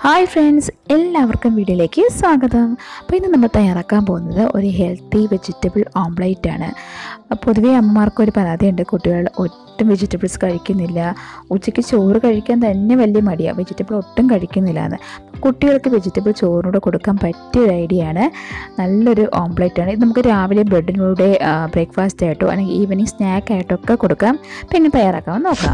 hi friends എല്ലാവർക്കും വീഡിയോയിലേക്ക് സ്വാഗതം അപ്പോൾ ഇന്ന് നമ്മൾ തയ്യാറാക്കാൻ പോകുന്നത് ഒരു ഹെൽത്തി വെജിറ്റബിൾ ഓംപ്ലേറ്റ് ആണ് പൊതുവേ അമ്മമാർക്ക് ഒരു പരാതിയുണ്ട് കുട്ടികൾ ഒട്ടും വെജിറ്റബിൾസ് കഴിക്കുന്നില്ല ഉച്ചയ്ക്ക് ചോറ് കഴിക്കാൻ തന്നെ വലിയ മടിയാണ് വെജിറ്റബിൾ ഒട്ടും കഴിക്കുന്നില്ല എന്ന് കുട്ടികൾക്ക് വെജിറ്റബിൾ ചോറിനൂടെ കൊടുക്കാൻ പറ്റിയ ഒരു ഐഡിയ ആണ് നല്ലൊരു ഓംപ്ലേറ്റ് ആണ് ഇത് നമുക്ക് രാവിലെ ബ്രെഡിനൂടെ ബ്രേക്ക്ഫാസ്റ്റ് ആയിട്ടോ അല്ലെങ്കിൽ ഈവനിങ് സ്നാക്ക് ആയിട്ടോ ഒക്കെ കൊടുക്കാം അപ്പോൾ എങ്ങനെ തയ്യാറാക്കാമെന്ന് നോക്കാം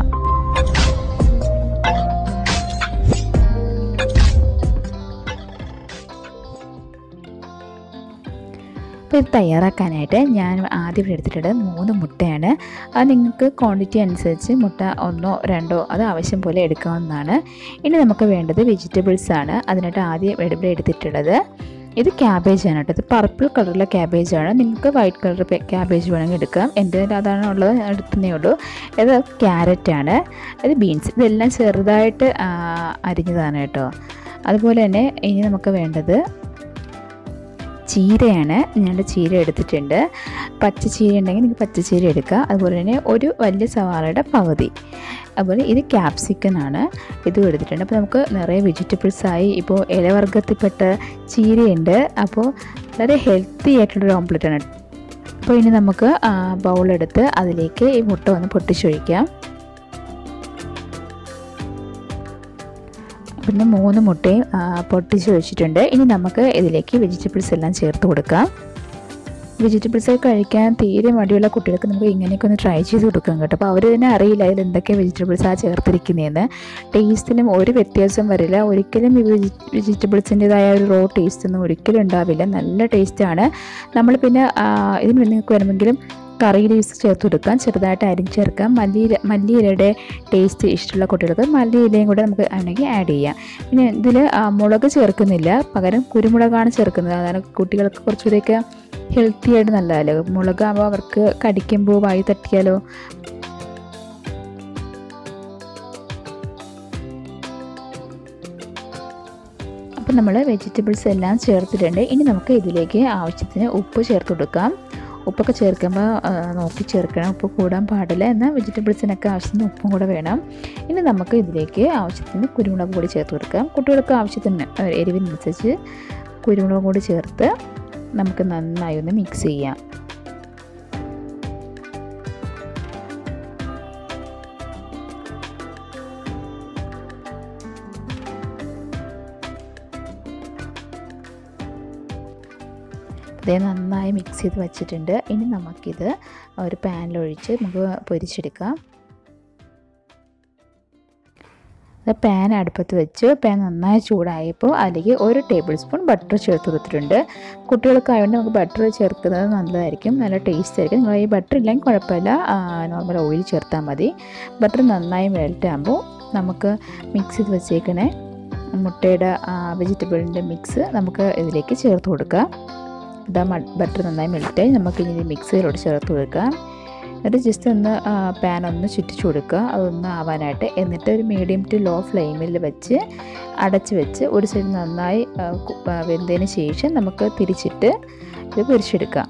അപ്പോൾ ഇത് തയ്യാറാക്കാനായിട്ട് ഞാൻ ആദ്യം ഇവിടെ എടുത്തിട്ടുള്ളത് മൂന്ന് മുട്ടയാണ് അത് നിങ്ങൾക്ക് ക്വാണ്ടിറ്റി അനുസരിച്ച് മുട്ട ഒന്നോ രണ്ടോ അത് ആവശ്യം പോലെ എടുക്കാവുന്നതാണ് ഇനി നമുക്ക് വേണ്ടത് വെജിറ്റബിൾസ് ആണ് അതിനായിട്ട് ആദ്യം ഇവിടെ എടുത്തിട്ടുള്ളത് ഇത് ക്യാബേജ് ആണ് കേട്ടോ ഇത് പർപ്പിൾ കളറിലെ ക്യാബേജ് ആണ് നിങ്ങൾക്ക് വൈറ്റ് കളർ ക്യാബേജ് വേണമെങ്കിൽ എടുക്കാം എൻ്റെ അതാണ് ഉള്ളത് ഞാൻ എടുക്കുന്നേ ഉള്ളൂ ഇത് ക്യാരറ്റ് ആണ് ഇത് ബീൻസ് ഇതെല്ലാം ചെറുതായിട്ട് അരിഞ്ഞതാണ് കേട്ടോ അതുപോലെ തന്നെ ഇനി നമുക്ക് വേണ്ടത് ചീരയാണ് ഞാൻ ചീര എടുത്തിട്ടുണ്ട് പച്ച ചീര ഉണ്ടെങ്കിൽ നിങ്ങൾക്ക് പച്ച ചീര എടുക്കുക അതുപോലെ തന്നെ ഒരു വലിയ സവാളയുടെ പകുതി അതുപോലെ ഇത് ക്യാപ്സിക്കൻ ആണ് ഇതും എടുത്തിട്ടുണ്ട് അപ്പോൾ നമുക്ക് നിറയെ വെജിറ്റബിൾസായി ഇപ്പോൾ ഇലവർഗത്തിൽപ്പെട്ട ചീരയുണ്ട് അപ്പോൾ വളരെ ഹെൽത്തി ആയിട്ടുള്ളൊരു ഓംപ്ലേറ്റ് ആണ് അപ്പോൾ ഇനി നമുക്ക് ബൗളെടുത്ത് അതിലേക്ക് ഈ മുട്ട ഒന്ന് പൊട്ടിച്ചൊഴിക്കാം പിന്നെ മൂന്ന് മുട്ടയും പൊട്ടിച്ച് വെച്ചിട്ടുണ്ട് ഇനി നമുക്ക് ഇതിലേക്ക് വെജിറ്റബിൾസ് എല്ലാം ചേർത്ത് കൊടുക്കാം വെജിറ്റബിൾസ് കഴിക്കാൻ തീരെ മടിയുള്ള കുട്ടികൾക്ക് നമുക്ക് ഇങ്ങനെയൊക്കെ ഒന്ന് ട്രൈ ചെയ്ത് കൊടുക്കാം കേട്ടോ അപ്പോൾ അവർ തന്നെ അറിയില്ല അതിൽ എന്തൊക്കെ വെജിറ്റബിൾസാണ് ചേർത്തിരിക്കുന്നതെന്ന് ടേസ്റ്റിനും ഒരു വ്യത്യാസം വരില്ല ഒരിക്കലും ഈ വെജിറ്റബിൾസിൻ്റെതായ ഒരു റോ ടേസ്റ്റ് ഒന്നും ഒരിക്കലും ഉണ്ടാവില്ല നല്ല ടേസ്റ്റാണ് നമ്മൾ പിന്നെ ഇതിന് നിങ്ങൾക്ക് വേണമെങ്കിലും കറി ലീവ്സ് ചേർത്ത് കൊടുക്കാം ചെറുതായിട്ട് അരിഞ്ഞ് ചേർക്കാം മല്ലിയില മല്ലിയിലയുടെ ടേസ്റ്റ് ഇഷ്ടമുള്ള കുട്ടികൾക്ക് മല്ലിയിലയും കൂടെ നമുക്ക് വേണമെങ്കിൽ ആഡ് ചെയ്യാം പിന്നെ ഇതിൽ മുളക് ചേർക്കുന്നില്ല പകരം കുരുമുളകാണ് ചേർക്കുന്നത് അതാണ് കുട്ടികൾക്ക് കുറച്ചുകൂടെയൊക്കെ ഹെൽത്തി ആയിട്ട് നല്ലതല്ലേ മുളകാകുമ്പോൾ അവർക്ക് കടിക്കുമ്പോൾ വായി തട്ടിയാലോ അപ്പോൾ നമ്മൾ വെജിറ്റബിൾസ് എല്ലാം ചേർത്തിട്ടുണ്ട് ഇനി നമുക്ക് ഇതിലേക്ക് ആവശ്യത്തിന് ഉപ്പ് ചേർത്ത് കൊടുക്കാം ഉപ്പൊക്കെ ചേർക്കുമ്പോൾ നോക്കി ചേർക്കണം ഉപ്പ് കൂടാൻ പാടില്ല എന്നാൽ വെജിറ്റബിൾസിനൊക്കെ ആവശ്യത്തിന് ഉപ്പും കൂടെ വേണം ഇനി നമുക്ക് ഇതിലേക്ക് ആവശ്യത്തിന് കുരുമുളക് പൊടി ചേർത്ത് കൊടുക്കാം കുട്ടികൾക്ക് ആവശ്യത്തിന് എരിവിനനുസരിച്ച് കുരുമുളക് പൊടി ചേർത്ത് നമുക്ക് നന്നായി ഒന്ന് മിക്സ് ചെയ്യാം ഇത് നന്നായി മിക്സ് ചെയ്ത് വെച്ചിട്ടുണ്ട് ഇനി നമുക്കിത് ഒരു പാനിലൊഴിച്ച് നമുക്ക് പൊരിച്ചെടുക്കാം പാൻ അടുപ്പത്ത് വെച്ച് പാൻ നന്നായി ചൂടായപ്പോൾ അതിലേക്ക് ഒരു ടേബിൾ സ്പൂൺ ബട്ടർ ചേർത്ത് കൊടുത്തിട്ടുണ്ട് കുട്ടികൾക്കായതുകൊണ്ട് നമുക്ക് ബട്ടർ ചേർക്കുന്നത് നല്ലതായിരിക്കും നല്ല ടേസ്റ്റ് ആയിരിക്കും നിങ്ങൾ ഈ ബട്ടർ ഇല്ലെങ്കിൽ കുഴപ്പമില്ല നോർമൽ ഓയിൽ ചേർത്താൽ മതി ബട്ടർ നന്നായി മെൽറ്റ് ആകുമ്പോൾ നമുക്ക് മിക്സ് ചെയ്ത് വെച്ചേക്കണേ മുട്ടയുടെ വെജിറ്റബിളിൻ്റെ മിക്സ് നമുക്ക് ഇതിലേക്ക് ചേർത്ത് കൊടുക്കാം ഇതാ ബട്ടർ നന്നായി മെൽറ്റായി നമുക്ക് ഇനി മിക്സിയിലോട്ട് ചേർത്ത് കൊടുക്കാം എന്നിട്ട് ജസ്റ്റ് ഒന്ന് പാൻ ഒന്ന് ചുറ്റിച്ചു കൊടുക്കുക അതൊന്ന് ആവാനായിട്ട് എന്നിട്ട് ഒരു മീഡിയം ടു ലോ ഫ്ലെയിമിൽ വെച്ച് അടച്ച് വെച്ച് ഒരു സൈഡ് നന്നായി വെന്തതിന് ശേഷം നമുക്ക് തിരിച്ചിട്ട് ഇത് പൊരിച്ചെടുക്കാം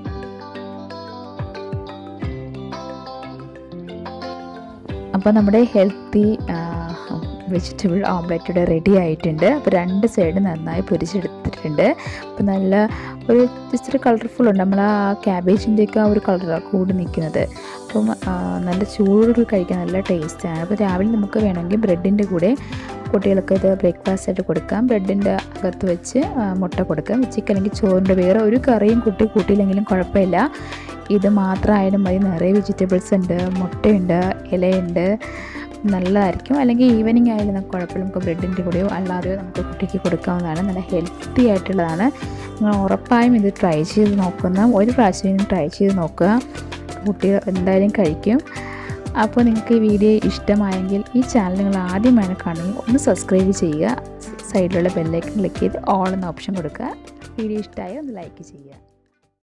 അപ്പോൾ നമ്മുടെ ഹെൽത്തി വെജിറ്റബിൾ ഓംലെറ്റ് റെഡി ആയിട്ടുണ്ട് അപ്പോൾ രണ്ട് സൈഡ് നന്നായി പൊരിച്ചെടുത്തിട്ടുണ്ട് അപ്പോൾ നല്ല ഒരു ജസ്റ്റ് ഒരു കളർഫുൾ ഉണ്ട് നമ്മൾ ആ ക്യാബേജിൻ്റെയൊക്കെ ആ ഒരു കളറാണ് കൂടി നിൽക്കുന്നത് അപ്പം നല്ല ചൂട് കഴിക്കാൻ നല്ല ടേസ്റ്റാണ് അപ്പോൾ രാവിലെ നമുക്ക് വേണമെങ്കിൽ ബ്രെഡിൻ്റെ കൂടെ കുട്ടികൾക്ക് ഇത് ബ്രേക്ക്ഫാസ്റ്റ് ആയിട്ട് കൊടുക്കാം ബ്രെഡിൻ്റെ അകത്ത് വെച്ച് മുട്ട കൊടുക്കാം ഉച്ചയ്ക്ക് അല്ലെങ്കിൽ ചോറിൻ്റെ വേറെ ഒരു കറിയും കുട്ടി കൂട്ടിയില്ലെങ്കിലും കുഴപ്പമില്ല ഇത് മാത്രമായാലും മതി നിറയെ വെജിറ്റബിൾസ് ഉണ്ട് മുട്ടയുണ്ട് ഇലയുണ്ട് നല്ലതായിരിക്കും അല്ലെങ്കിൽ ഈവനിങ് ആയാലും നമുക്ക് കുഴപ്പമില്ല നമുക്ക് ബ്രെഡിൻ്റെ കൂടെയോ അല്ലാതെയോ നമുക്ക് കുട്ടിക്ക് കൊടുക്കാവുന്നതാണ് നല്ല ഹെൽത്തി ആയിട്ടുള്ളതാണ് നിങ്ങൾ ഉറപ്പായും ഇത് ട്രൈ ചെയ്ത് നോക്കുന്ന ഒരു പ്രാവശ്യം ട്രൈ ചെയ്ത് നോക്കുക കുട്ടികൾ എന്തായാലും കഴിക്കും അപ്പോൾ നിങ്ങൾക്ക് ഈ വീഡിയോ ഇഷ്ടമായെങ്കിൽ ഈ ചാനൽ നിങ്ങൾ ആദ്യമാണ് കാണുമെങ്കിൽ ഒന്ന് സബ്സ്ക്രൈബ് ചെയ്യുക സൈഡിലുള്ള ബെല്ലൈക്കൺ ക്ലിക്ക് ചെയ്ത് ഓൾ എന്ന ഓപ്ഷൻ കൊടുക്കുക വീഡിയോ ഇഷ്ടമായി ഒന്ന് ലൈക്ക് ചെയ്യുക